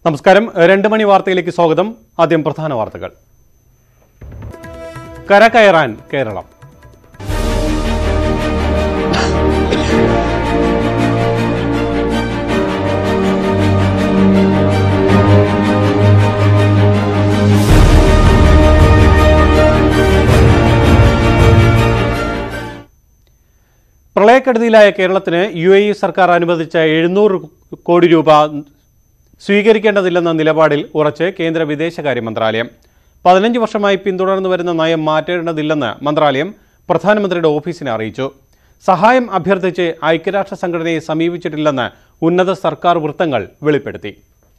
നമസ്കാരം രണ്ട് മണി വാർത്തയിലേക്ക് സ്വാഗതം ആദ്യം പ്രധാന വാർത്തകൾ കരകയറാൻ കേരളം പ്രളയക്കെടുതിയിലായ കേരളത്തിന് യു എ ഇ സർക്കാർ അനുവദിച്ച എഴുന്നൂറ് കോടി രൂപ സ്വീകരിക്കേണ്ടതില്ലെന്ന നിലപാടിൽ ഉറച്ച് കേന്ദ്ര വിദേശകാര്യ മന്ത്രാലയം പതിനഞ്ച് വർഷമായി പിന്തുടർന്നു വരുന്ന നയം മാറ്റേണ്ടതില്ലെന്ന് മന്ത്രാലയം പ്രധാനമന്ത്രിയുടെ ഓഫീസിനെ അറിയിച്ചു സഹായം അഭ്യർത്ഥിച്ച് ഐക്യരാഷ്ട്ര സംഘടനയെ സമീപിച്ചിട്ടില്ലെന്ന് ഉന്നത സർക്കാർ വൃത്തങ്ങൾ വെളിപ്പെടുത്തി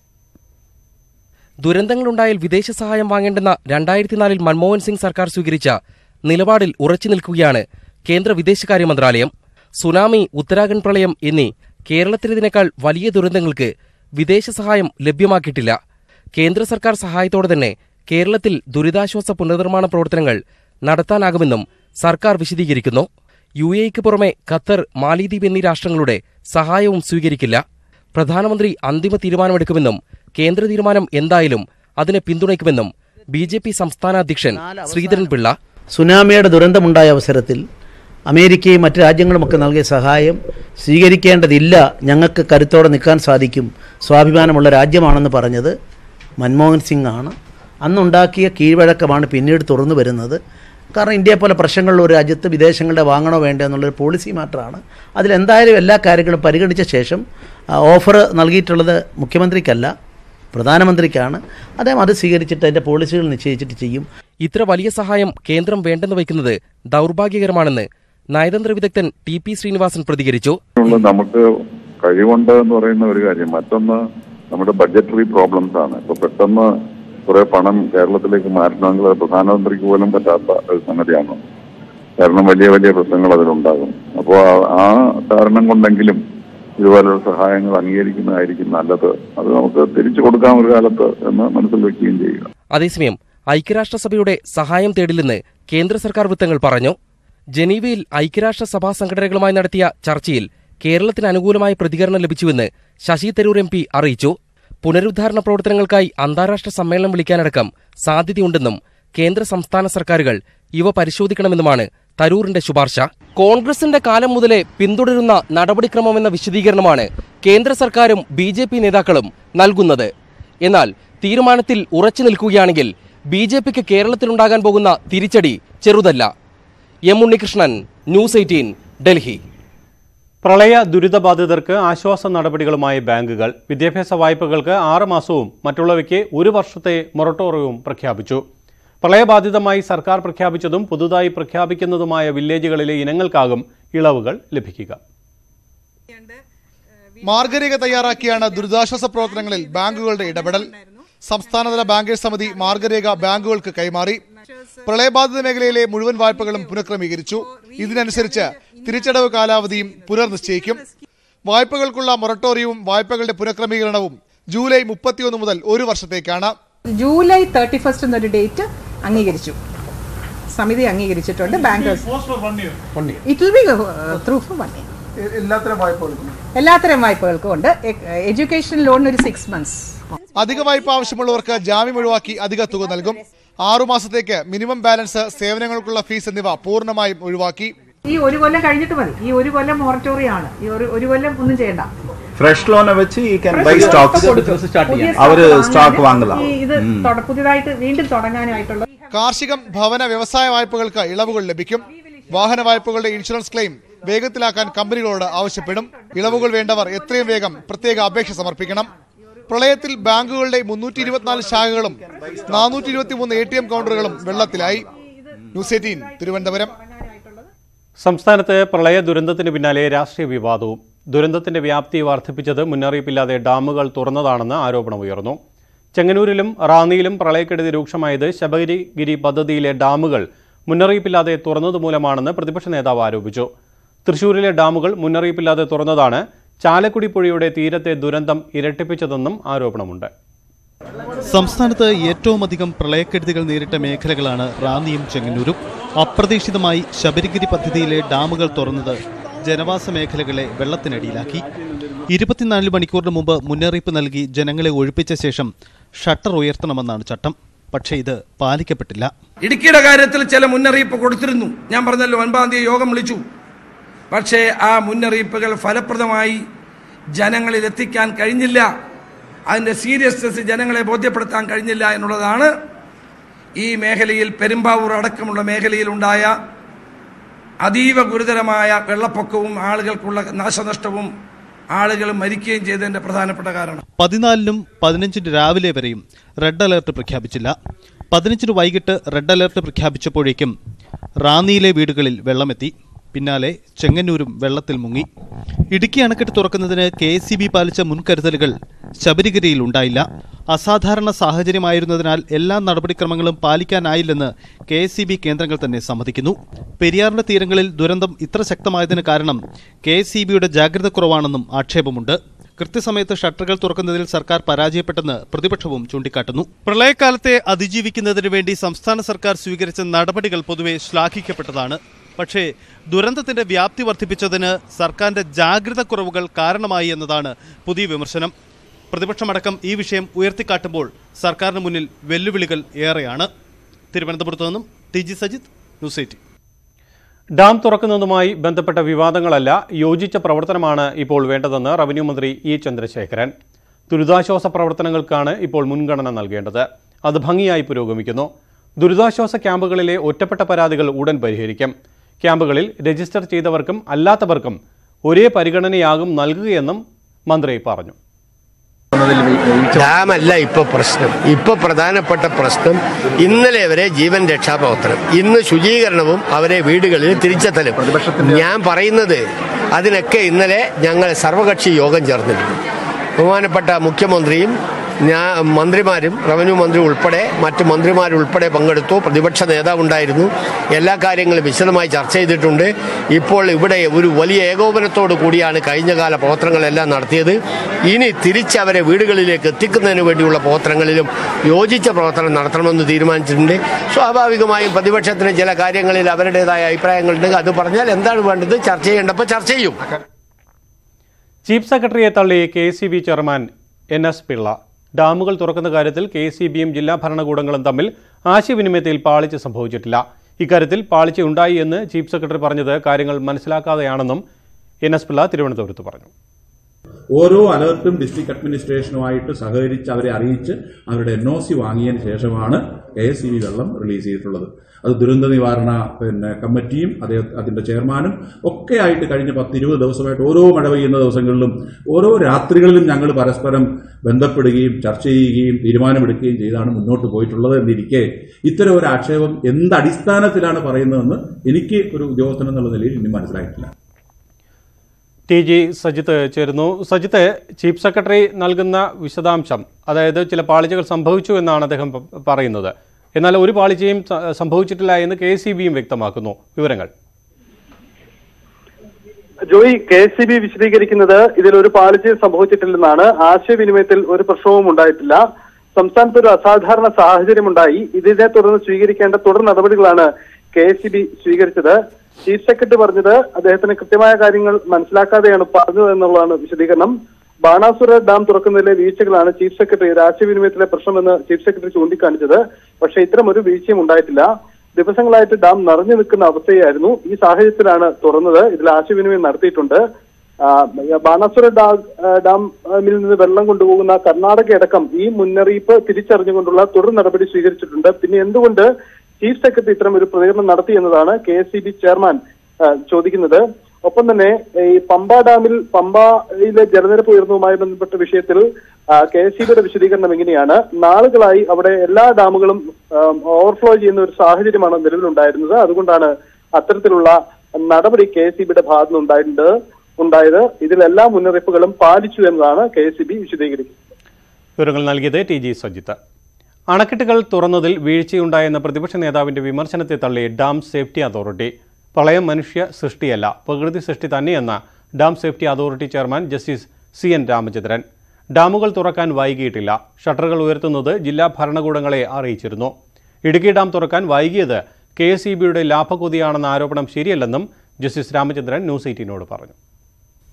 ദുരന്തങ്ങളുണ്ടായാൽ വിദേശ സഹായം വാങ്ങേണ്ടെന്ന രണ്ടായിരത്തിനാലിൽ മൻമോഹൻ സിംഗ് സർക്കാർ സ്വീകരിച്ച നിലപാടിൽ ഉറച്ചു നിൽക്കുകയാണ് കേന്ദ്ര വിദേശകാര്യ മന്ത്രാലയം സുനാമി ഉത്തരാഖണ്ഡ് പ്രളയം എന്നീ കേരളത്തിലേതിനേക്കാൾ വലിയ ദുരന്തങ്ങൾക്ക് വിദേശ സഹായം ലഭ്യമാക്കിയിട്ടില്ല കേന്ദ്ര സർക്കാർ സഹായത്തോടെ തന്നെ കേരളത്തിൽ ദുരിതാശ്വാസ പുനർനിർമ്മാണ പ്രവർത്തനങ്ങൾ നടത്താനാകുമെന്നും സർക്കാർ വിശദീകരിക്കുന്നു യു എക്ക് പുറമെ ഖത്തർ മാലിദ്വീപ് എന്നീ രാഷ്ട്രങ്ങളുടെ സഹായവും സ്വീകരിക്കില്ല പ്രധാനമന്ത്രി അന്തിമ തീരുമാനമെടുക്കുമെന്നും കേന്ദ്ര തീരുമാനം എന്തായാലും അതിനെ പിന്തുണയ്ക്കുമെന്നും ബി ജെ പി സംസ്ഥാന അധ്യക്ഷൻ ശ്രീധരൻപിള്ള സുനാമിയുടെ ദുരന്തമുണ്ടായ അവസരത്തിൽ അമേരിക്കയും മറ്റ് രാജ്യങ്ങളുമൊക്കെ നൽകിയ സഹായം സ്വീകരിക്കേണ്ടതില്ല ഞങ്ങൾക്ക് കരുത്തോടെ നിൽക്കാൻ സാധിക്കും സ്വാഭിമാനമുള്ള രാജ്യമാണെന്ന് പറഞ്ഞത് മൻമോഹൻ സിംഗ് ആണ് അന്നുണ്ടാക്കിയ കീഴ്വഴക്കമാണ് പിന്നീട് തുറന്നു വരുന്നത് കാരണം ഇന്ത്യയെ പോലെ പ്രശ്നങ്ങളുള്ള ഒരു രാജ്യത്ത് വിദേശങ്ങളുടെ വാങ്ങണോ വേണ്ടോ എന്നുള്ളൊരു പോളിസി മാറ്ററാണ് അതിലെന്തായാലും എല്ലാ കാര്യങ്ങളും പരിഗണിച്ച ശേഷം ഓഫർ നൽകിയിട്ടുള്ളത് മുഖ്യമന്ത്രിക്കല്ല പ്രധാനമന്ത്രിക്കാണ് അദ്ദേഹം അത് സ്വീകരിച്ചിട്ട് അതിൻ്റെ പോളിസികൾ നിശ്ചയിച്ചിട്ട് ചെയ്യും ഇത്ര വലിയ സഹായം കേന്ദ്രം വേണ്ടെന്ന് വയ്ക്കുന്നത് ദൗർഭാഗ്യകരമാണെന്ന് നയതന്ത്ര വിദഗ്ധൻ ടി പി ശ്രീനിവാസൻ പ്രതികരിച്ചു ഉള്ളത് നമുക്ക് കഴിവുണ്ട് എന്ന് പറയുന്ന ഒരു കാര്യം മറ്റൊന്ന് നമ്മുടെ ബഡ്ജറ്ററി പ്രോബ്ലംസ് ആണ് ഇപ്പൊ പെട്ടെന്ന് കുറെ പണം കേരളത്തിലേക്ക് മാറ്റണമെങ്കിൽ അത് പ്രധാനമന്ത്രിക്ക് പോലും പറ്റാത്ത ഒരു സംഗതിയാണ് കാരണം വലിയ വലിയ പ്രശ്നങ്ങൾ അതിലുണ്ടാകും അപ്പോൾ ആ കാരണം കൊണ്ടെങ്കിലും ഇതുപോലുള്ള സഹായങ്ങൾ അംഗീകരിക്കുന്നതായിരിക്കും നല്ലത് അത് നമുക്ക് തിരിച്ചു കൊടുക്കാം ഒരു കാലത്ത് എന്ന് മനസ്സിൽ വെക്കുകയും ചെയ്യുക അതേസമയം ഐക്യരാഷ്ട്രസഭയുടെ സഹായം തേടില്ലെന്ന് കേന്ദ്ര സർക്കാർ വൃത്തങ്ങൾ പറഞ്ഞു ജനീവയിൽ ഐക്യരാഷ്ട്ര സഭാ സംഘടനകളുമായി നടത്തിയ ചർച്ചയിൽ കേരളത്തിന് അനുകൂലമായ പ്രതികരണം ലഭിച്ചുവെന്ന് ശശി തരൂർ എം പി അറിയിച്ചു പുനരുദ്ധാരണ പ്രവർത്തനങ്ങൾക്കായി അന്താരാഷ്ട്ര സമ്മേളനം വിളിക്കാനടക്കം സാധ്യതയുണ്ടെന്നും കേന്ദ്ര സംസ്ഥാന സർക്കാരുകൾ ഇവ പരിശോധിക്കണമെന്നുമാണ് തരൂറിന്റെ ശുപാർശ കോൺഗ്രസിന്റെ കാലം മുതലേ പിന്തുടരുന്ന നടപടിക്രമമെന്ന വിശദീകരണമാണ് കേന്ദ്ര സർക്കാരും ബി ജെ പി നേതാക്കളും നൽകുന്നത് എന്നാൽ തീരുമാനത്തിൽ ഉറച്ചു നിൽക്കുകയാണെങ്കിൽ ബി ജെ പിക്ക് കേരളത്തിലുണ്ടാകാൻ പോകുന്ന തിരിച്ചടി ചെറുതല്ല M Unnikrishnan news eighteen Delhi പ്രളയ ദുരിതബാധിതർക്ക് ആശ്വാസ നടപടികളുമായി ബാങ്കുകൾ വിദ്യാഭ്യാസ വായ്പകൾക്ക് ആറ് മാസവും മറ്റുള്ളവയ്ക്ക് ഒരു വർഷത്തെ മൊറട്ടോറിയവും പ്രഖ്യാപിച്ചു പ്രളയബാധിതമായി സർക്കാർ പ്രഖ്യാപിച്ചതും പുതുതായി പ്രഖ്യാപിക്കുന്നതുമായ വില്ലേജുകളിലെ ഇനങ്ങൾക്കാകും ഇളവുകൾ ലഭിക്കുക മാർഗരേഖ തയ്യാറാക്കിയാണ് ദുരിതാശ്വാസ പ്രവർത്തനങ്ങളിൽ ബാങ്കുകളുടെ ഇടപെടൽ സംസ്ഥാനതല ബാങ്കേഴ്സ് സമിതി മാർഗരേഖ ബാങ്കുകൾക്ക് കൈമാറി പ്രളയബാധിത മേഖലയിലെ മുഴുവൻ വായ്പകളും പുനഃക്രമീകരിച്ചു ഇതിനനുസരിച്ച് തിരിച്ചടവ് കാലാവധിയും പുനർനിശ്ചയിക്കും വായ്പകൾക്കുള്ള മൊറട്ടോറിയവും വായ്പകളുടെ പുനഃക്രമീകരണവും ജൂലൈ മുപ്പത്തിയൊന്ന് മുതൽ ഒരു വർഷത്തേക്കാണ് ജൂലൈ തേർട്ടി ഫസ്റ്റ് എന്നൊരു ഡേറ്റ് അംഗീകരിച്ചു സമിതി അംഗീകരിച്ചിട്ടുണ്ട് bankers it will be through for one year എല്ലാത്തരം വായ്പകൾക്കും ഉണ്ട് എഡ്യൂക്കേഷൻ ലോൺ ഒരു സിക്സ് മന്ത്സ് അധിക വായ്പ ആവശ്യമുള്ളവർക്ക് ജാമ്യം ഒഴിവാക്കി അധിക തുക നൽകും ആറുമാസത്തേക്ക് മിനിമം ബാലൻസ് സേവനങ്ങൾക്കുള്ള ഫീസ് എന്നിവ പൂർണ്ണമായും ഒഴിവാക്കി ഈ ഒരു കൊല്ലം കഴിഞ്ഞിട്ട് മതി ഈ ഒരു കൊല്ലം മൊറട്ടോറിയം ആണ് ഈ ഒരു ഒരു കൊല്ലം ഒന്നും ചെയ്യണ്ട ഫ്രഷ് ലോൺ വെച്ച് ഈ ക്യാൻ ബൈ സ്റ്റോക്സ് പുതിയ അവര് stock സ്റ്റോക്ക് വാങ്ങാനും വാങ്ങലാം ഈ ഇത് തൊട- പുതിയതായിട്ട് വീണ്ടും തുടങ്ങാനായിട്ടുള്ള കാർഷികം ഭവന വ്യവസായ വായ്പകൾക്ക് ഇളവുകൾ ലഭിക്കും വാഹന വായ്പകളുടെ ഇൻഷുറൻസ് ക്ലെയിം വേഗത്തിലാക്കാൻ കമ്പനികളോട് ആവശ്യപ്പെടും ഇളവുകൾ വേണ്ടവർ എത്രയും വേഗം പ്രത്യേക അപേക്ഷ സമർപ്പിക്കണം പ്രളയത്തിൽ ബാങ്കുകളുടെ മുന്നൂറ്റി ഇരുപത്തിനാല് ശാഖകളും നാനൂറ്റി ഇരുപത്തി മൂന്ന് എ ടി എം കൗണ്ടറുകളും വെള്ളത്തിലായി ന്യൂസ് എയ്റ്റീൻ തിരുവനന്തപുരം സംസ്ഥാനത്ത് പ്രളയ ദുരന്തത്തിന് പിന്നാലെ രാഷ്ട്രീയ വിവാദവും ദുരന്തത്തിന്റെ വ്യാപ്തി വർദ്ധിപ്പിച്ചത് മുന്നറിയിപ്പില്ലാതെ ഡാമുകൾ തുറന്നതാണെന്ന് ആരോപണമുയർന്നു ചെങ്ങന്നൂരിലും റാന്നിയിലും പ്രളയക്കെടുതി രൂക്ഷമായത് ശബരിഗിരി പദ്ധതിയിലെ ഡാമുകൾ മുന്നറിയിപ്പില്ലാതെ തുറന്നതുമൂലമാണെന്ന് പ്രതിപക്ഷ നേതാവ് ആരോപിച്ചു തൃശൂരിലെ ഡാമുകൾ മുന്നറിയിപ്പില്ലാതെ തുറന്നതാണ് ചാലക്കുടി പുഴയുടെ തീരത്തെ ദുരന്തം ഇരട്ടിപ്പിച്ചതെന്നും ആരോപണമുണ്ട് സംസ്ഥാനത്ത് ഏറ്റവും അധികം പ്രളയക്കെടുതികൾ നേരിട്ട മേഖലകളാണ് റാന്നിയും ചെങ്ങന്നൂരും അപ്രതീക്ഷിതമായി ശബരിഗിരി പദ്ധതിയിലെ ഡാമുകൾ തുറന്നത് ജനവാസ മേഖലകളെ വെള്ളത്തിനടിയിലാക്കി ഇരുപത്തിനാല് മണിക്കൂറിന് മുമ്പ് മുന്നറിയിപ്പ് നൽകി ജനങ്ങളെ ഒഴിപ്പിച്ച ശേഷം ഷട്ടർ ഉയർത്തണമെന്നാണ് ചട്ടം പക്ഷേ ഇത് പാലിക്കപ്പെട്ടില്ല ഇടുക്കിയുടെ കാര്യത്തിൽ ചില മുന്നറിയിപ്പ് കൊടുത്തിരുന്നു ഞാൻ പറഞ്ഞല്ലോ ഒൻപതാം തീയതി യോഗം വിളിച്ചു പക്ഷേ ആ മുന്നറിയിപ്പുകൾ ഫലപ്രദമായി ജനങ്ങളിൽ എത്തിക്കാൻ കഴിഞ്ഞില്ല അതിൻ്റെ സീരിയസ്നെസ് ജനങ്ങളെ ബോധ്യപ്പെടുത്താൻ കഴിഞ്ഞില്ല എന്നുള്ളതാണ് ഈ മേഖലയിൽ പെരുമ്പാവൂർ അടക്കമുള്ള മേഖലയിൽ ഉണ്ടായ അതീവ ഗുരുതരമായ വെള്ളപ്പൊക്കവും ആളുകൾക്കുള്ള നാശനഷ്ടവും ആളുകൾ മരിക്കുകയും ചെയ്തതിൻ്റെ പ്രധാനപ്പെട്ട കാരണം പതിനാലിനും പതിനഞ്ചിന് രാവിലെ വരെയും റെഡ് അലർട്ട് പ്രഖ്യാപിച്ചില്ല പതിനഞ്ചിന് വൈകിട്ട് റെഡ് അലർട്ട് പ്രഖ്യാപിച്ചപ്പോഴേക്കും റാന്നിയിലെ വീടുകളിൽ വെള്ളമെത്തി പിന്നാലെ ചെങ്ങന്നൂരും വെള്ളത്തിൽ മുങ്ങി ഇടുക്കി അണക്കെട്ട് തുറക്കുന്നതിന് കെ എസ് സി ബി പാലിച്ച മുൻകരുതലുകൾ ശബരിഗിരിയിൽ ഉണ്ടായില്ല അസാധാരണ സാഹചര്യമായിരുന്നതിനാൽ എല്ലാ നടപടിക്രമങ്ങളും പാലിക്കാനായില്ലെന്ന് കെ എസ് സി ബി കേന്ദ്രങ്ങൾ തന്നെ സമ്മതിക്കുന്നു പെരിയാറിന്റെ തീരങ്ങളിൽ ദുരന്തം ഇത്ര ശക്തമായതിന് കാരണം കെ എസ് സി ബിയുടെ ജാഗ്രത കുറവാണെന്നും ആക്ഷേപമുണ്ട് കൃത്യസമയത്ത് ഷട്ടറുകൾ തുറക്കുന്നതിൽ സർക്കാർ പരാജയപ്പെട്ടെന്ന് പ്രതിപക്ഷവും ചൂണ്ടിക്കാട്ടുന്നു പ്രളയകാലത്തെ അതിജീവിക്കുന്നതിന് വേണ്ടി സംസ്ഥാന സർക്കാർ സ്വീകരിച്ച നടപടികൾ പൊതുവെ ശ്ലാഘിക്കപ്പെട്ടതാണ് പക്ഷേ ദുരന്തത്തിന്റെ വ്യാപ്തി വർദ്ധിപ്പിച്ചതിന് സർക്കാരിന്റെ ജാഗ്രത കുറവുകൾ കാരണമായി എന്നതാണ് പുതിയ വിമർശനം പ്രതിപക്ഷമടക്കം ഈ വിഷയം ഉയർത്തിക്കാട്ടുമ്പോൾ സർക്കാരിന് മുന്നിൽ വെല്ലുവിളികൾ ഏറെയാണ് തിരുവനന്തപുരത്ത് നിന്നും T G Sajith news eighteen dam തുറക്കുന്നതുമായി ബന്ധപ്പെട്ട വിവാദങ്ങളല്ല യോജിച്ച പ്രവർത്തനമാണ് ഇപ്പോൾ വേണ്ടതെന്ന് റവന്യൂ മന്ത്രി ഇ ചന്ദ്രശേഖരൻ ദുരിതാശ്വാസ പ്രവർത്തനങ്ങൾക്കാണ് ഇപ്പോൾ മുൻഗണന നൽകേണ്ടത് അത് ഭംഗിയായി പുരോഗമിക്കുന്നു ദുരിതാശ്വാസ ക്യാമ്പുകളിലെ ഒറ്റപ്പെട്ട പരാതികൾ ഉടൻ പരിഹരിക്കും ക്യാമ്പുകളിൽ രജിസ്റ്റർ ചെയ്തവർക്കും അല്ലാത്തവർക്കും ഒരേ പരിഗണനയാകും നൽകുകയെന്നും മന്ത്രി പറഞ്ഞു ഡാമല്ല ഇപ്പൊ പ്രശ്നം ഇപ്പൊ പ്രധാനപ്പെട്ട പ്രശ്നം ഇന്നലെ വരെ ജീവൻ രക്ഷാപ്രവർത്തനം ഇന്ന് ശുചീകരണവും അവരെ വീടുകളിൽ തിരിച്ചെത്തലും ഞാൻ പറയുന്നത് അതിനൊക്കെ ഇന്നലെ ഞങ്ങൾ സർവകക്ഷി യോഗം ചേർന്നിരുന്നു ബഹുമാനപ്പെട്ട മുഖ്യമന്ത്രിയും ഞാൻ മന്ത്രിമാരും റവന്യൂ മന്ത്രി ഉൾപ്പെടെ മറ്റ് മന്ത്രിമാരുൾപ്പെടെ പങ്കെടുത്തു പ്രതിപക്ഷ നേതാവുണ്ടായിരുന്നു എല്ലാ കാര്യങ്ങളും വിശദമായി ചർച്ച ചെയ്തിട്ടുണ്ട് ഇപ്പോൾ ഇവിടെ ഒരു വലിയ ഏകോപനത്തോടു കൂടിയാണ് കഴിഞ്ഞകാല പ്രവർത്തനങ്ങളെല്ലാം നടത്തിയത് ഇനി തിരിച്ച് അവരെ വീടുകളിലേക്ക് എത്തിക്കുന്നതിന് വേണ്ടിയുള്ള പ്രവർത്തനങ്ങളിലും യോജിച്ച പ്രവർത്തനം നടത്തണമെന്ന് തീരുമാനിച്ചിട്ടുണ്ട് സ്വാഭാവികമായും പ്രതിപക്ഷത്തിന് ചില കാര്യങ്ങളിൽ അവരുടേതായ അഭിപ്രായങ്ങളുണ്ടെങ്കിൽ അത് പറഞ്ഞാൽ എന്താണ് വേണ്ടത് ചർച്ച ചെയ്യേണ്ടപ്പോൾ ചർച്ച ചെയ്യും ചീഫ് സെക്രട്ടറിയെ തള്ളി K C B chairman N S Pillai ഡാമുകൾ തുറക്കുന്ന കാര്യത്തിൽ കെ സി ബിയും ജില്ലാ ഭരണകൂടങ്ങളും തമ്മിൽ ആശയവിനിമയത്തിൽ പാളിച്ച സംഭവിച്ചിട്ടില്ല ഇക്കാര്യത്തിൽ പാളിച്ച ഉണ്ടായി എന്ന് ചീഫ് സെക്രട്ടറി പറഞ്ഞത് കാര്യങ്ങൾ മനസ്സിലാക്കാതെയാണെന്നും എൻ എസ് പിള്ള തിരുവനന്തപുരത്ത് പറഞ്ഞു ഓരോ അലർട്ടും ഡിസ്ട്രിക്ട് അഡ്മിനിസ്ട്രേഷനുമായിട്ട് സഹകരിച്ച് അവരെ അറിയിച്ച് അവരുടെ എൻ ഒ സി വാങ്ങിയതിന് ശേഷമാണ് കെ എസ് സി ബി വെള്ളം റിലീസ് ചെയ്തിട്ടുള്ളത് അത് ദുരന്ത നിവാരണ പിന്നെ കമ്മിറ്റിയും അതേ അതിന്റെ ചെയർമാനും ഒക്കെ ആയിട്ട് കഴിഞ്ഞ പത്ത് ഇരുപത് ദിവസമായിട്ട് ഓരോ മഴ പെയ്യുന്ന ദിവസങ്ങളിലും ഓരോ രാത്രികളിലും ഞങ്ങൾ പരസ്പരം ബന്ധപ്പെടുകയും ചർച്ച ചെയ്യുകയും തീരുമാനമെടുക്കുകയും ചെയ്താണ് മുന്നോട്ട് പോയിട്ടുള്ളത് എന്നിരിക്കെ ഇത്തരം ഒരു ആക്ഷേപം എന്ത് അടിസ്ഥാനത്തിലാണ് പറയുന്നതെന്ന് എനിക്ക് ഒരു ഉദ്യോഗസ്ഥൻ എന്നുള്ള നിലയിൽ ഇനി മനസ്സിലായിട്ടില്ല ടി ജി സജിത്ത് ചേരുന്നു സജിത്ത് ചീഫ് സെക്രട്ടറി നൽകുന്ന വിശദാംശം അതായത് ചില പാളിച്ചകൾ സംഭവിച്ചു എന്നാണ് അദ്ദേഹം പ- പറയുന്നത് എന്നാൽ ഒരു പാളിച്ചയും സ- സംഭവിച്ചിട്ടില്ല എന്ന് കെ സി ബിയും വ്യക്തമാക്കുന്നു വിവരങ്ങൾ Joy K S C B വിശദീകരിക്കുന്നത് ഇതിൽ ഒരു പാളിച്ചയും സംഭവിച്ചിട്ടില്ലെന്നാണ് ആശയവിനിമയത്തിൽ ഒരു പ്രശ്നവും ഉണ്ടായിട്ടില്ല സംസ്ഥാനത്ത് ഒരു അസാധാരണ സാഹചര്യമുണ്ടായി ഇതിനെ തുടർന്ന് സ്വീകരിക്കേണ്ട തുടർ നടപടികളാണ് കെ എസ് സി ബി സ്വീകരിച്ചത് ചീഫ് സെക്രട്ടറി പറഞ്ഞത് അദ്ദേഹത്തിന് കൃത്യമായ കാര്യങ്ങൾ മനസ്സിലാക്കാതെയാണ് പറഞ്ഞത് എന്നുള്ളതാണ് വിശദീകരണം ബാണാസുര ഡാം തുറക്കുന്നതിലെ വീഴ്ചകളാണ് ചീഫ് സെക്രട്ടറി ഒരു ആശയവിനിമയത്തിലെ പ്രശ്നമെന്ന് ചീഫ് സെക്രട്ടറി ചൂണ്ടിക്കാണിച്ചത് പക്ഷേ ഇത്തരം ഒരു വീഴ്ചയും ഉണ്ടായിട്ടില്ല ദിവസങ്ങളായിട്ട് ഡാം നിറഞ്ഞു നിൽക്കുന്ന അവസ്ഥയായിരുന്നു ഈ സാഹചര്യത്തിലാണ് തുറന്നത് ഇതിൽ ആശയവിനിമയം നടത്തിയിട്ടുണ്ട് ആ, ബാണാസുര ഡാ- ആ, ഡാമിൽ നിന്ന് വെള്ളം കൊണ്ടുപോകുന്ന കർണാടക അടക്കം ഈ മുന്നറിയിപ്പ് തിരിച്ചറിഞ്ഞുകൊണ്ടുള്ള തുടർ നടപടി സ്വീകരിച്ചിട്ടുണ്ട് പിന്നെ എന്തുകൊണ്ട് ചീഫ് സെക്രട്ടറി ഇത്തരം ഒരു പ്രതികരണം നടത്തി എന്നതാണ് K S C B chairman ആ, ചോദിക്കുന്നത് ഒപ്പം തന്നെ ഈ പമ്പ ഡാമിൽ പമ്പയിലെ ജലനിരപ്പ് ഉയർന്നതുമായി ബന്ധപ്പെട്ട വിഷയത്തിൽ കെ എസ് സി ബിയുടെ വിശദീകരണം എങ്ങനെയാണ് നാളുകളായി അവിടെ എല്ലാ ഡാമുകളും ഓവർഫ്ലോ ചെയ്യുന്ന ഒരു സാഹചര്യമാണ് നിലവിലുണ്ടായിരുന്നത് അതുകൊണ്ടാണ് അത്തരത്തിലുള്ള നടപടി കെ എസ് സി ബിയുടെ ഭാഗത്തു നിന്നുണ്ടായിട്ടുണ്ട് ഉണ്ടായത് ഇതിലെല്ലാ മുന്നറിയിപ്പുകളും പാലിച്ചു എന്നതാണ് കെ എസ് സി ബി വിശദീകരിക്കുന്നത് വിവരങ്ങൾ നൽകിയത് ടി ജി സജിത്ത് അണക്കെട്ടുകൾ തുറന്നതിൽ വീഴ്ചയുണ്ടായെന്ന പ്രതിപക്ഷ നേതാവിന്റെ വിമർശനത്തെ തള്ളി ഡാം സേഫ്റ്റി അതോറിറ്റി പ്രളയം മനുഷ്യ സൃഷ്ടിയല്ല പ്രകൃതി സൃഷ്ടി തന്നെയെന്ന dam safety authority chairman justice C N Ramachandran ഡാമുകൾ തുറക്കാൻ വൈകിയിട്ടില്ല ഷട്ടറുകൾ ഉയർത്തുന്നത് ജില്ലാ ഭരണകൂടങ്ങളെ അറിയിച്ചിരുന്നു ഇടുക്കി ഡാം തുറക്കാൻ വൈകിയത് കെ എസ് ഇ ബിയുടെ ലാഭകൊതിയാണെന്ന ആരോപണം ശരിയല്ലെന്നും ജസ്റ്റിസ് രാമചന്ദ്രൻ ന്യൂസ് എയ്റ്റീനോട് പറഞ്ഞു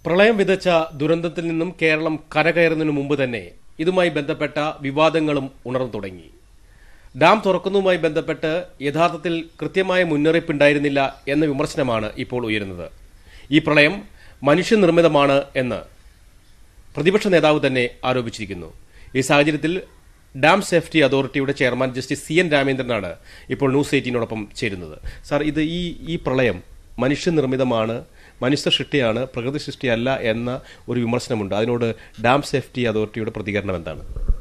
പ്രളയം വിതച്ച ദുരന്തത്തിൽ നിന്നും കേരളം കരകയറുന്നതിനു മുമ്പ് തന്നെ ഇതുമായി ബന്ധപ്പെട്ട വിവാദങ്ങളും ഉണർന്നു തുടങ്ങി ഡാം തുറക്കുന്നതുമായി ബന്ധപ്പെട്ട് യഥാർത്ഥത്തിൽ കൃത്യമായ മുന്നറിയിപ്പുണ്ടായിരുന്നില്ല എന്ന വിമർശനമാണ് ഇപ്പോൾ ഉയരുന്നത് ഈ പ്രളയം മനുഷ്യനിർമ്മിതമാണ് എന്ന് പ്രതിപക്ഷ നേതാവ് തന്നെ ആരോപിച്ചിരിക്കുന്നു ഈ സാഹചര്യത്തിൽ ഡാം സേഫ്റ്റി അതോറിറ്റിയുടെ ചെയർമാൻ ജസ്റ്റിസ് സി എൻ രാമേന്ദ്രനാണ് ഇപ്പോൾ ന്യൂസ് എയ്റ്റീനോടൊപ്പം ചേരുന്നത് സാർ ഇത് ഈ ഈ പ്രളയം മനുഷ്യനിർമ്മിതമാണ് മനുഷ്യ സൃഷ്ടിയാണ് പ്രകൃതി സൃഷ്ടിയല്ല എന്ന ഒരു വിമർശനമുണ്ട് അതിനോട് ഡാം സേഫ്റ്റി അതോറിറ്റിയുടെ പ്രതികരണം എന്താണ്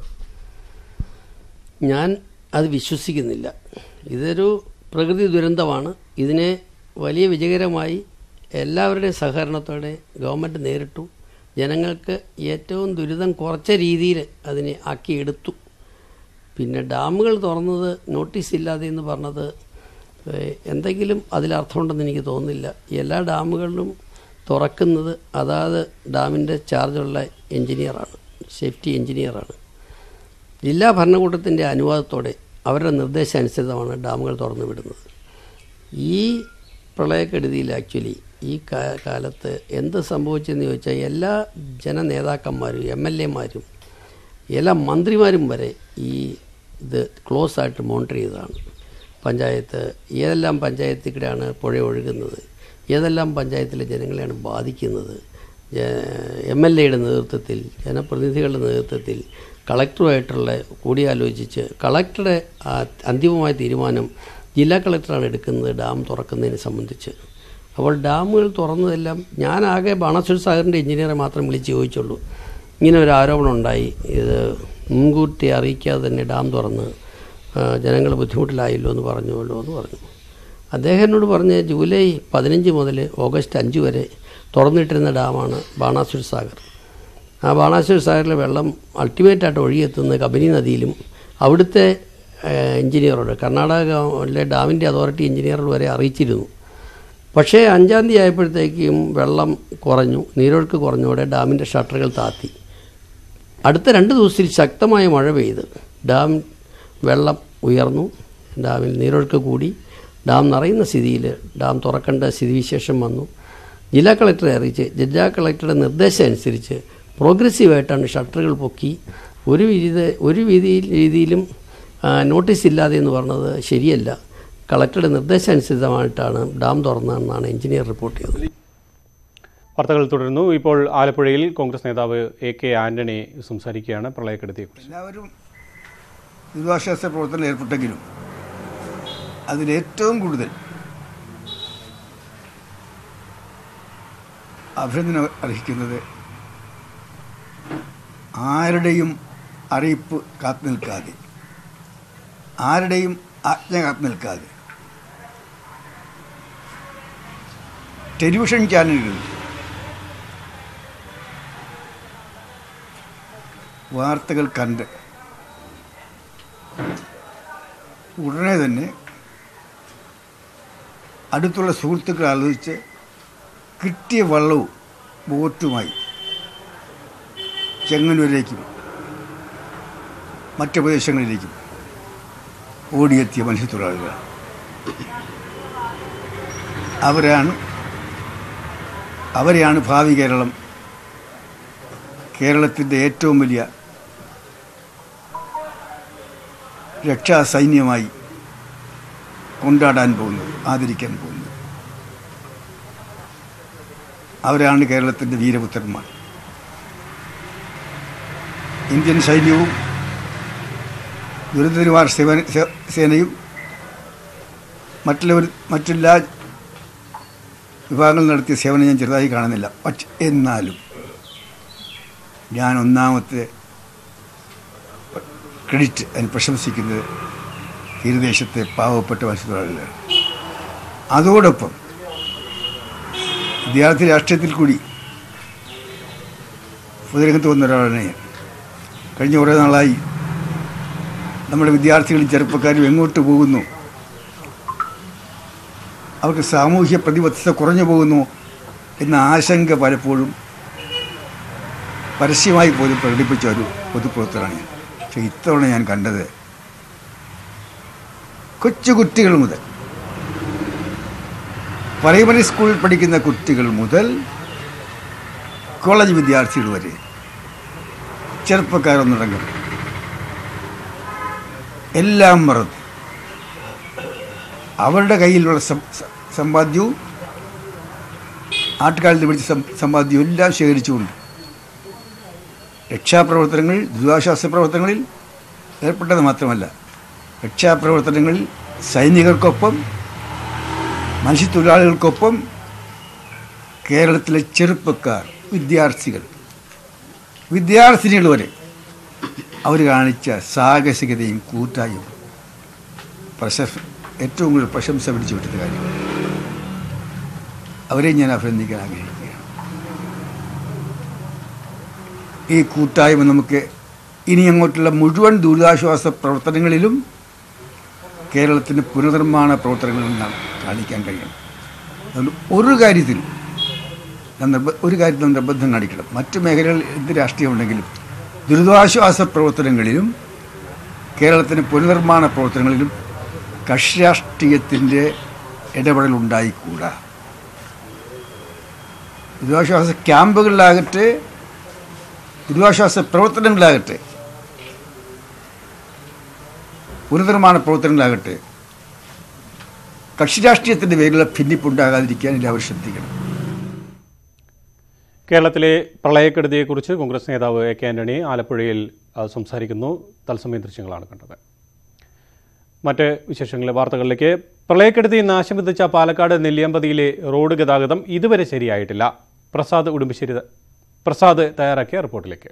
ഞാൻ അത് വിശ്വസിക്കുന്നില്ല ഇതൊരു പ്രകൃതി ദുരന്തമാണ് ഇതിനെ വലിയ വിജയകരമായി എല്ലാവരുടെയും സഹകരണത്തോടെ ഗവൺമെൻറ് നേരിട്ടു ജനങ്ങൾക്ക് ഏറ്റവും ദുരിതം കുറച്ച രീതിയിൽ അതിനെ ആക്കിയെടുത്തു പിന്നെ ഡാമുകൾ തുറന്നത് നോട്ടീസ് ഇല്ലാതെ എന്ന് പറഞ്ഞത് ഏഹ്, എന്തെങ്കിലും അതിലർത്ഥമുണ്ടെന്ന് എനിക്ക് തോന്നുന്നില്ല എല്ലാ ഡാമുകളിലും തുറക്കുന്നത് അതാത് ഡാമിൻ്റെ ചാർജുള്ള എഞ്ചിനീയറാണ് സേഫ്റ്റി എഞ്ചിനീയറാണ് ജില്ലാ ഭരണകൂടത്തിൻ്റെ അനുവാദത്തോടെ അവരുടെ നിർദ്ദേശാനുസൃതമാണ് ഡാമുകൾ തുറന്നു വിടുന്നത് ഈ പ്രളയക്കെടുതിയിൽ ആക്ച്വലി ഈ കാ- കാലത്ത് എന്ത് സംഭവിച്ചെന്ന് ചോദിച്ചാൽ എല്ലാ ജനനേതാക്കന്മാരും എം എൽ എമാരും എല്ലാ മന്ത്രിമാരും വരെ ഈ ഇത് ക്ലോസ് ആയിട്ട് മോണിറ്റർ ചെയ്തതാണ് പഞ്ചായത്ത് ഏതെല്ലാം പഞ്ചായത്തിൽ കൂടെയാണ് പുഴ ഒഴുകുന്നത് ഏതെല്ലാം പഞ്ചായത്തിലെ ജനങ്ങളെയാണ് ബാധിക്കുന്നത് എം എൽ എയുടെ നേതൃത്വത്തിൽ ജനപ്രതിനിധികളുടെ നേതൃത്വത്തിൽ കളക്ടറുമായിട്ടുള്ള കൂടിയാലോചിച്ച് കളക്ടറുടെ ആ അന്തിമമായ തീരുമാനം ജില്ലാ കളക്ടറാണ് എടുക്കുന്നത് ഡാം തുറക്കുന്നതിനെ സംബന്ധിച്ച് അപ്പോൾ ഡാമുകൾ തുറന്നതെല്ലാം ഞാനാകെ ബാണാസുര സാഗറിൻ്റെ എഞ്ചിനീയറെ മാത്രം വിളിച്ച് ചോദിച്ചുള്ളൂ ഇങ്ങനെ ഒരു ആരോപണം ഉണ്ടായി ഇത് മുൻകൂട്ടി അറിയിക്കാതെ തന്നെ ഡാം തുറന്ന് ജനങ്ങൾ ബുദ്ധിമുട്ടിലായല്ലോ എന്ന് പറഞ്ഞുവല്ലോ എന്ന് പറഞ്ഞു അദ്ദേഹം എന്നോട് പറഞ്ഞ് ജൂലൈ പതിനഞ്ച് മുതൽ ഓഗസ്റ്റ് അഞ്ച് വരെ തുറന്നിട്ടിരുന്ന ഡാമാണ് ബാണാസുര സാഗർ ആ ബാണാസുര സാഗറിലെ വെള്ളം അൾട്ടിമേറ്റായിട്ട് ഒഴുകിയെത്തുന്നത് കബനി നദിയിലും അവിടുത്തെ ഏഹ്, എഞ്ചിനീയറോട് കർണാടകയിലെ ഡാമിൻ്റെ അതോറിറ്റി എഞ്ചിനീയറോട് വരെ അറിയിച്ചിരുന്നു പക്ഷേ അഞ്ചാം തീയതി ആയപ്പോഴത്തേക്കും വെള്ളം കുറഞ്ഞു നീരൊഴുക്ക് കുറഞ്ഞതോടെ ഡാമിൻ്റെ ഷട്ടറുകൾ താത്തി അടുത്ത രണ്ട് ദിവസത്തിൽ ശക്തമായ മഴ പെയ്ത് ഡാം വെള്ളം ഉയർന്നു ഡാമിൽ നീരൊഴുക്ക് കൂടി ഡാം നിറയുന്ന സ്ഥിതിയിൽ ഡാം തുറക്കേണ്ട സ്ഥിതിവിശേഷം വന്നു ജില്ലാ കളക്ടറെ അറിയിച്ച് ജില്ലാ കളക്ടറുടെ നിർദ്ദേശം അനുസരിച്ച് പ്രോഗ്രസീവായിട്ടാണ് ഷട്ടറുകൾ പൊക്കി ഒരു വിധ ഒരു വിധി രീതിയിലും ആ, നോട്ടീസ് ഇല്ലാതെ എന്ന് പറഞ്ഞത് ശരിയല്ല കളക്ടറുടെ നിർദ്ദേശാനുസൃതമായിട്ടാണ് ഡാം തുറന്നതെന്നാണ് എഞ്ചിനീയർ റിപ്പോർട്ട് ചെയ്തത് വാർത്തകൾ തുടരുന്നു ഇപ്പോൾ ആലപ്പുഴയിൽ കോൺഗ്രസ് നേതാവ് എ കെ ആന്റണി സംസാരിക്കുകയാണ് പ്രളയക്കെടുതിയെക്കുറിച്ച് എല്ലാവരും ദുരിതാശ്വാസ പ്രവർത്തനം ഏർപ്പെട്ടെങ്കിലും അതിലേറ്റവും കൂടുതൽ അഭിനന്ദനം അർഹിക്കുന്നത് ആരുടെയും അറിയിപ്പ് കാത്തു നിൽക്കാതെ ആരുടെയും ആജ്ഞ കാത്തു നിൽക്കാതെ ടെലിവിഷൻ ചാനലുകൾ വാർത്തകൾ കണ്ട് ഉടനെ തന്നെ അടുത്തുള്ള സുഹൃത്തുക്കൾ ആലോചിച്ച് കിട്ടിയ വള്ളവും ബോട്ടുമായി ചെങ്ങന്നൂരിലേക്കും മറ്റു പ്രദേശങ്ങളിലേക്കും ഓടിയെത്തിയ മത്സ്യത്തൊഴിലാളികളാണ് അവരാണ് അവരെയാണ് ഭാവി കേരളം കേരളത്തിൻ്റെ ഏറ്റവും വലിയ രക്ഷാസൈന്യമായി കൊണ്ടാടാൻ പോകുന്നത് ആദരിക്കാൻ പോകുന്നത് അവരാണ് കേരളത്തിൻ്റെ വീരപുത്രന്മാർ ഇന്ത്യൻ സൈന്യവും ദുരന്ത നിവാരണ സേവന- സേ- സേനയും മറ്റുള്ളവർ മറ്റെല്ലാ വിഭാഗങ്ങൾ നടത്തിയ സേവനം ഞാൻ ചെറുതായി കാണുന്നില്ല പക്ഷെ എന്നാലും ഞാൻ ഒന്നാമത്തെ ക്രെഡിറ്റ് അതിന് പ്രശംസിക്കുന്നത് തീരദേശത്തെ പാവപ്പെട്ട മത്സ്യത്തൊഴിലാളികളാണ് അതോടൊപ്പം വിദ്യാർത്ഥി രാഷ്ട്രീയത്തിൽ കൂടി പൊതുരംഗത്ത് വന്ന ഒരാളാണ് ഞാൻ കഴിഞ്ഞ കുറേ നാളായി നമ്മുടെ വിദ്യാർത്ഥികളും ചെറുപ്പക്കാരും എങ്ങോട്ട് പോകുന്നു അവർക്ക് സാമൂഹ്യ പ്രതിബദ്ധത കുറഞ്ഞു പോകുന്നു എന്ന ആശങ്ക പലപ്പോഴും പരസ്യമായി പോലും പ്രകടിപ്പിച്ച ഒരു പൊതുപ്രവർത്തനമാണ് ഞാൻ പക്ഷേ ഇത്തവണ ഞാൻ കണ്ടത് കൊച്ചു കുട്ടികൾ മുതൽ പ്രൈമറി സ്കൂളിൽ പഠിക്കുന്ന കുട്ടികൾ മുതൽ കോളേജ് വിദ്യാർത്ഥികൾ വരെ ചെറുപ്പക്കാരൊന്നടങ്കം എല്ലാം മറന്നു അവരുടെ കയ്യിലുള്ള സം- സ- സമ്പാദ്യവും ആട്ടുകാലത്ത് പിടിച്ച സം- സമ്പാദ്യവും എല്ലാം ശേഖരിച്ചുകൊണ്ട് രക്ഷാപ്രവർത്തനങ്ങളിൽ ദുരിതാശ്വാസ പ്രവർത്തനങ്ങളിൽ ഏർപ്പെട്ടത് മാത്രമല്ല രക്ഷാപ്രവർത്തനങ്ങളിൽ സൈനികർക്കൊപ്പം മത്സ്യത്തൊഴിലാളികൾക്കൊപ്പം കേരളത്തിലെ ചെറുപ്പക്കാർ വിദ്യാർത്ഥികൾ വിദ്യാർത്ഥിനികൾ വരെ അവർ കാണിച്ച സാഹസികതയും കൂട്ടായും പ്രശംസ ഏറ്റവും കൂടുതൽ പ്രശംസ പിടിച്ചു വിട്ടത് കാര്യം അവരെ ഞാൻ അഭിനന്ദിക്കാൻ ആഗ്രഹിക്കുകയാണ് ഈ കൂട്ടായ്മ നമുക്ക് ഇനി അങ്ങോട്ടുള്ള മുഴുവൻ ദുരിതാശ്വാസ പ്രവർത്തനങ്ങളിലും കേരളത്തിന് പുനർനിർമ്മാണ പ്രവർത്തനങ്ങളിൽ നാം കാണിക്കാൻ കഴിയണം അതുകൊണ്ട് ഒരു കാര്യത്തിൽ നാം നിർബ- ഒരു കാര്യത്തിൽ നാം നിർബന്ധം കാണിക്കണം മറ്റു മേഖലകളിൽ എന്ത് രാഷ്ട്രീയമുണ്ടെങ്കിലും ദുരിതാശ്വാസ പ്രവർത്തനങ്ങളിലും കേരളത്തിന് പുനർനിർമ്മാണ പ്രവർത്തനങ്ങളിലും കക്ഷി രാഷ്ട്രീയത്തിൻ്റെ ഇടപെടൽ ഉണ്ടായിക്കൂടാ ദുരിതാശ്വാസ ക്യാമ്പുകളിലാകട്ടെ ദുരിതാശ്വാസ പ്രവർത്തനങ്ങളിലാകട്ടെ പുനർനിർമ്മാണ പ്രവർത്തനങ്ങളിലാകട്ടെ കക്ഷി രാഷ്ട്രീയത്തിൻ്റെ പേരിലുള്ള ഭിന്നിപ്പുണ്ടാകാതിരിക്കാൻ എല്ലാവരും ശ്രദ്ധിക്കണം കേരളത്തിലെ പ്രളയക്കെടുതിയെക്കുറിച്ച് കോൺഗ്രസ് നേതാവ് എ കെ ആന്റണി ആലപ്പുഴയിൽ ആ, സംസാരിക്കുന്നു തത്സമയ ദൃശ്യങ്ങളാണ് കണ്ടത് മറ്റ് വിശേഷങ്ങളിലെ വാർത്തകളിലേക്ക് പ്രളയക്കെടുതി നാശം വിതച്ച പാലക്കാട് നെല്ലിയാമ്പതിയിലെ റോഡ് ഗതാഗതം ഇതുവരെ ശരിയായിട്ടില്ല പ്രസാദ് ഉടുമ്പശ്ശേരി പ്രസാദ് തയ്യാറാക്കിയ റിപ്പോർട്ടിലേക്ക്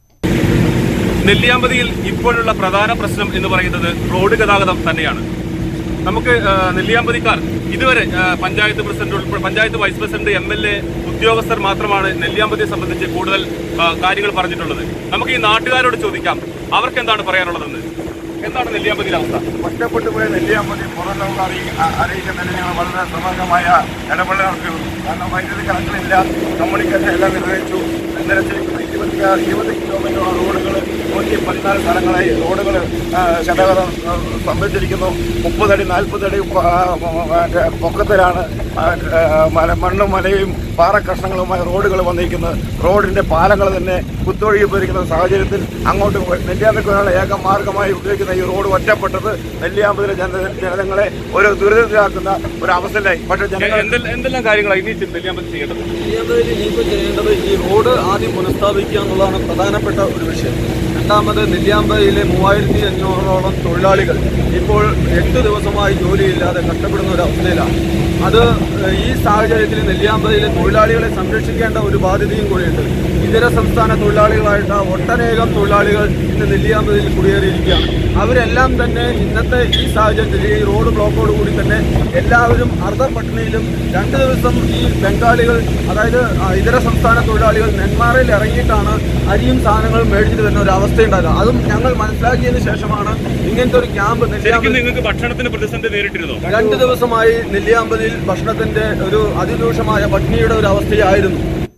നെല്ലിയാമ്പതിയിൽ ഇപ്പോഴുള്ള പ്രധാന പ്രശ്നം എന്ന് പറയുന്നത് റോഡ് ഗതാഗതം തന്നെയാണ് നമുക്ക് ആ, നെല്ലിയാമ്പതിക്കാർ ഇതുവരെ ആ, പഞ്ചായത്ത് പ്രസിഡന്റ് ഉൾപ്പെടെ panchayat vice president M L A ഉദ്യോഗസ്ഥർ മാത്രമാണ് നെല്ലിയാമ്പതിയെ സംബന്ധിച്ച് കൂടുതൽ ആ, കാര്യങ്ങൾ പറഞ്ഞിട്ടുള്ളത് നമുക്ക് ഈ നാട്ടുകാരോട് ചോദിക്കാം അവർക്ക് എന്താണ് പറയാനുള്ളതെന്ന് എന്താണ് നെല്ലിയാമ്പതിയിലെ അവസ്ഥ ഒറ്റപ്പെട്ടു പോയ നെല്ലിയാമ്പതി പുറം ലോകം അറിയി- അ- അറിയിക്കുന്നതിന് ഞങ്ങൾ വളരെ സമഗ്രമായ ഇടപെടൽ നടത്തിയിരുന്നു കാരണം വൈദ്യുതി കണക്കളില്ല കമ്മ്യൂണിക്കേഷൻ എല്ലാം നിർവഹിച്ചു നിരത്തിരിക്കുന്ന ഇരുപത്തി ഇരുപത് കിലോമീറ്ററോളം റോഡുകൾ നൂറ്റി പതിനാല് സ്ഥലങ്ങളായി റോഡുകൾ ഗതാഗതം ആ, സംഭവിച്ചിരിക്കുന്നു മുപ്പതടി നാൽപ്പതടി പ- ആ, മറ്റേ പൊക്കത്തിലാണ് ആ, ആ, മല- മണ്ണും മലയും പാറ കഷ്ണങ്ങളുമായി റോഡുകൾ വന്നിരിക്കുന്നത് റോഡിന്റെ പാലങ്ങൾ തന്നെ കുത്തൊഴുകി പോയിരിക്കുന്ന സാഹചര്യത്തിൽ അങ്ങോട്ട് നെല്ലിയാമ്പതിക്കുള്ള ഏക മാർഗമായി ഉപയോഗിക്കുന്ന ഈ റോഡ് ഒറ്റപ്പെട്ടത് നെല്ലിയാമ്പതിലെ ജന ജനങ്ങളെ ഒരു ദുരിതത്തിലാക്കുന്ന ഒരു അവസ്ഥയിലായി പക്ഷേ ജനങ്ങൾ എന്തെല്ലാം എന്തെല്ലാം കാര്യങ്ങളാണ് ഇനി നെല്ലിയാമ്പതി ചെയ്യേണ്ടത് നെല്ലിയാമ്പതിയിൽ ഇനിയിപ്പോൾ ചെയ്യേണ്ടത് ഈ റോഡ് ആദ്യം പുനഃസ്ഥാപിക്കുക എന്നുള്ളതാണ് പ്രധാനപ്പെട്ട ഒരു വിഷയം രണ്ടാമത് നെല്ലിയാമ്പതിയിലെ മൂവായിരത്തി അഞ്ഞൂറോളം തൊഴിലാളികൾ ഇപ്പോൾ എട്ട് ദിവസമായി ജോലിയില്ലാതെ കഷ്ടപ്പെടുന്ന ഒരു അവസ്ഥയിലാണ് അത് ഏഹ്, ഈ സാഹചര്യത്തിൽ നെല്ലിയാമ്പതിയിലെ തൊഴിലാളികളെ സംരക്ഷിക്കേണ്ട ഒരു ബാധ്യതയും കൂടിയുണ്ട് ഇതര സംസ്ഥാന തൊഴിലാളികളായിട്ട് ഒട്ടനേകം തൊഴിലാളികൾ ഇന്ന് നെല്ലിയാമ്പതിയിൽ കുടിയേറിയിരിക്കുകയാണ് അവരെല്ലാം തന്നെ ഇന്നത്തെ ഈ സാഹചര്യത്തിൽ ഈ റോഡ് ബ്ലോക്കോട് കൂടി തന്നെ എല്ലാവരും അർദ്ധ പട്ടിണിയിലും രണ്ട് ദിവസം ഈ ബംഗാളികൾ അതായത് ആ, ഇതര സംസ്ഥാന തൊഴിലാളികൾ നെന്മാറയിൽ ഇറങ്ങിയിട്ടാണ് അരിയും സാധനങ്ങളും മേടിച്ചിട്ട് വരുന്ന ഒരു അവസ്ഥയുണ്ടാകുക അതും ഞങ്ങൾ മനസ്സിലാക്കിയതിനു ശേഷമാണ് ഇങ്ങനത്തെ ഒരു ക്യാമ്പ് ശരിക്കും നെല്ലിയാമ്പതി നിങ്ങൾക്ക് ഭക്ഷണത്തിന് പ്രതിസന്ധി നേരിട്ടിരുന്നോ രണ്ട് ദിവസമായി നെല്ലിയാമ്പതിയിൽ ഭക്ഷണത്തിന്റെ ഒരു അതിരൂക്ഷമായ പട്ടിണിയുടെ ഒരു അവസ്ഥയായിരുന്നു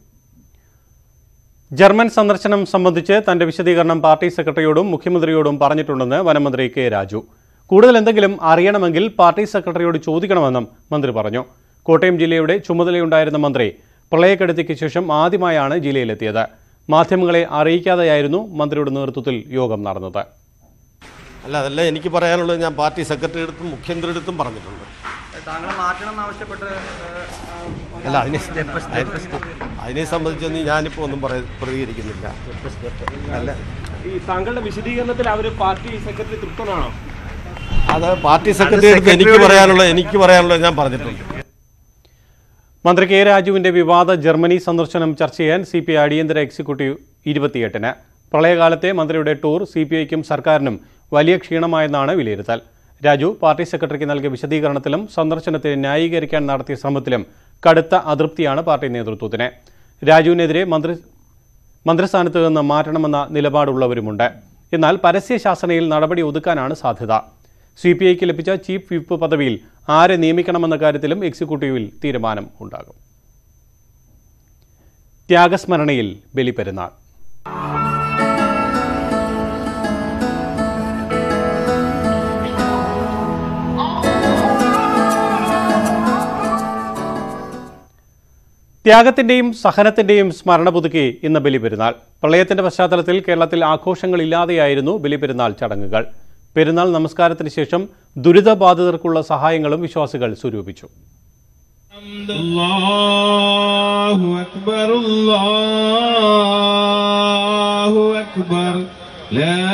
ജർമ്മൻ സന്ദർശനം സംബന്ധിച്ച് തന്റെ വിശദീകരണം പാർട്ടി സെക്രട്ടറിയോടും മുഖ്യമന്ത്രിയോടും പറഞ്ഞിട്ടുണ്ടെന്ന് വനമന്ത്രി കെ രാജു കൂടുതൽ എന്തെങ്കിലും അറിയണമെങ്കിൽ പാർട്ടി സെക്രട്ടറിയോട് ചോദിക്കണമെന്നും മന്ത്രി പറഞ്ഞു കോട്ടയം ജില്ലയുടെ ചുമതലയുണ്ടായിരുന്ന മന്ത്രി പ്രളയക്കെടുതിക്ക് ശേഷം ആദ്യമായാണ് ജില്ലയിലെത്തിയത് മാധ്യമങ്ങളെ അറിയിക്കാതെയായിരുന്നു മന്ത്രിയുടെ നേതൃത്വത്തിൽ യോഗം നടന്നത് അല്ല അതല്ല എനിക്ക് പറയാനുള്ളത് ഞാൻ പാർട്ടി സെക്രട്ടറി അടുത്തും മുഖ്യമന്ത്രി അടുത്തും പറഞ്ഞിട്ടുണ്ട് താങ്കളെ മാറ്റണം ആവശ്യപ്പെട്ട് അല്ല അതിനെ അതിനെ സംബന്ധിച്ചൊന്നും ഞാനിപ്പോൾ ഒന്നും പറയ പ്രതികരിക്കുന്നില്ല അല്ല ഈ താങ്കളുടെ വിശദീകരണത്തിൽ അവർ പാർട്ടി സെക്രട്ടറി തൃപ്തനാണോ അത് പാർട്ടി സെക്രട്ടറി അടുത്ത് എനിക്ക് പറയാനുള്ളത് എനിക്ക് പറയാനുള്ളത് ഞാൻ പറഞ്ഞിട്ടുണ്ട് മന്ത്രി കെ രാജുവിന്റെ വിവാദ ജർമ്മനി സന്ദർശനം ചർച്ച ചെയ്യാൻ സി പി ഐ അടിയന്തര എക്സിക്യൂട്ടീവ് ഇരുപത്തിയെട്ടിന് പ്രളയകാലത്തെ മന്ത്രിയുടെ ടൂർ സി പി ഐക്കും സർക്കാരിനും വലിയ ക്ഷീണമായെന്നാണ് വിലയിരുത്തൽ രാജു പാർട്ടി സെക്രട്ടറിക്ക് നൽകിയ വിശദീകരണത്തിലും സന്ദർശനത്തെ ന്യായീകരിക്കാൻ നടത്തിയ ശ്രമത്തിലും കടുത്ത അതൃപ്തിയാണ് പാർട്ടി നേതൃത്വത്തിന് രാജുവിനെതിരെ മന്ത്രി മന്ത്രിസ്ഥാനത്ത് നിന്ന് മാറ്റണമെന്ന നിലപാടുള്ളവരുമുണ്ട് എന്നാൽ പരസ്യ ശാസനയിൽ നടപടി ഒതുക്കാനാണ് സാധ്യത സി പി ഐക്ക് ലഭിച്ച ചീഫ് വിപ്പ് പദവിയിൽ ആരെ നിയമിക്കണമെന്ന കാര്യത്തിലും എക്സിക്യൂട്ടീവിൽ തീരുമാനം ഉണ്ടാകും ത്യാഗസ്മരണയിൽ ബലിപെരുന്നാൾ ത്യാഗത്തിന്റെയും സഹനത്തിന്റെയും സ്മരണ പുതുക്കി ഇന്ന് ബലിപെരുന്നാൾ പ്രളയത്തിന്റെ പശ്ചാത്തലത്തിൽ കേരളത്തിൽ ആഘോഷങ്ങളില്ലാതെയായിരുന്നു ബലിപെരുന്നാൾ ചടങ്ങുകൾ പെരുന്നാൾ നമസ്കാരത്തിന് ശേഷം ദുരിതബാധിതർക്കുള്ള സഹായങ്ങളും വിശ്വാസികൾ സ്വരൂപിച്ചു الله أكبر الله أكبر لا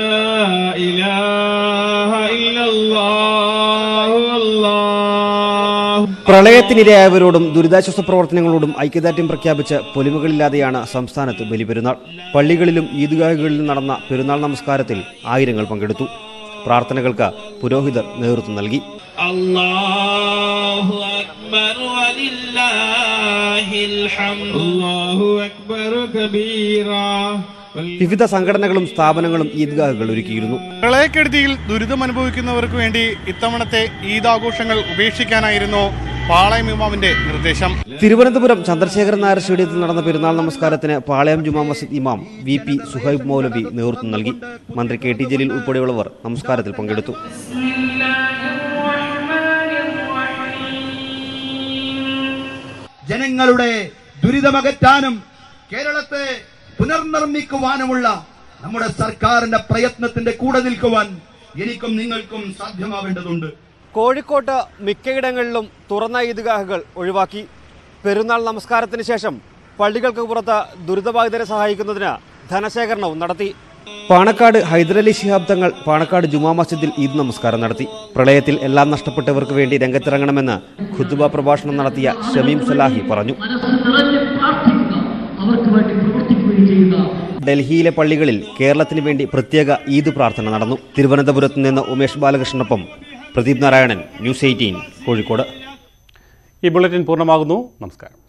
إله إلا الله الله പ്രളയത്തിനിരയായവരോടും ദുരിതാശ്വാസ പ്രവർത്തനങ്ങളോടും ഐക്യദാർഢ്യം പ്രഖ്യാപിച്ച് പൊലിമകളില്ലാതെയാണ് സംസ്ഥാനത്ത് ബലിപെരുന്നാൾ പള്ളികളിലും ഈദ്ഗാഹുകളിലും നടന്ന പെരുന്നാൾ നമസ്കാരത്തിൽ ആയിരങ്ങൾ പങ്കെടുത്തു പ്രാർത്ഥനകൾക്ക് പുരോഹിതർ നേതൃത്വം നൽകി الله أكبر ولله الحمد الله أكبر كبيرا വിവിധ സംഘടനകളും സ്ഥാപനങ്ങളും ഈദ്ഗാഹുകൾ ഒരുക്കിയിരുന്നു പ്രളയക്കെടുതിയിൽ ദുരിതം അനുഭവിക്കുന്നവർക്ക് വേണ്ടി ഇത്തവണത്തെ ഈദ് ആഘോഷങ്ങൾ ഉപേക്ഷിക്കാനായിരുന്നു പാളയം ഇമാമിന്റെ നിർദ്ദേശം തിരുവനന്തപുരം ചന്ദ്രശേഖരൻ നായർ സ്റ്റേഡിയത്തിൽ നടന്ന പെരുന്നാൾ നമസ്കാരത്തിന് പാളയം ജുമാ മസ്ജിദ് ഇമാം വി പി സുഹൈബ് മൗലവി നേതൃത്വം നൽകി മന്ത്രി കെ ടി ജലീൽ ഉൾപ്പെടെയുള്ളവർ നമസ്കാരത്തിൽ പങ്കെടുത്തു ജനങ്ങളുടെ ദുരിതമകറ്റാനും കേരളത്തെ പുനർനിർമ്മിക്കുവാനുമുള്ള നമ്മുടെ സർക്കാരിന്റെ പ്രയത്നത്തിന്റെ കൂടെ നിൽക്കുവാൻ എനിക്കും നിങ്ങൾക്കും സാധ്യമാവേണ്ടതുണ്ട് കോഴിക്കോട്ട് മിക്കയിടങ്ങളിലും തുറന്ന ഈദ്ഗാഹുകൾ ഒഴിവാക്കി പെരുന്നാൾ നമസ്കാരത്തിന് ശേഷം പള്ളികൾക്ക് പുറത്ത് ദുരിതബാധിതരെ സഹായിക്കുന്നതിന് ധനശേഖരണവും നടത്തി പാണക്കാട് ഹൈദരലി ശിഹാബ് തങ്ങൾ പാണക്കാട് ജുമാ മസ്ജിദിൽ ഈദ് നമസ്കാരം നടത്തി പ്രളയത്തിൽ എല്ലാം നഷ്ടപ്പെട്ടവർക്ക് വേണ്ടി രംഗത്തിറങ്ങണമെന്ന് ഖുദ്ബ പ്രഭാഷണം നടത്തിയ ഷമീം സലാഹി പറഞ്ഞു അവർക്ക് വേണ്ടി പ്രവർത്തിക്കുകയും ചെയ്യുക ഡൽഹിയിലെ പള്ളികളിൽ കേരളത്തിന് വേണ്ടി പ്രത്യേക ഈദ് പ്രാർത്ഥന നടന്നു തിരുവനന്തപുരത്ത് നിന്ന് ഉമേഷ് ബാലകൃഷ്ണനൊപ്പം പ്രദീപ് നാരായണൻ ന്യൂസ് എയ്റ്റീൻ കോഴിക്കോട് ഈ ബുള്ളറ്റിൻ പൂർണ്ണമാകുന്നു നമസ്കാരം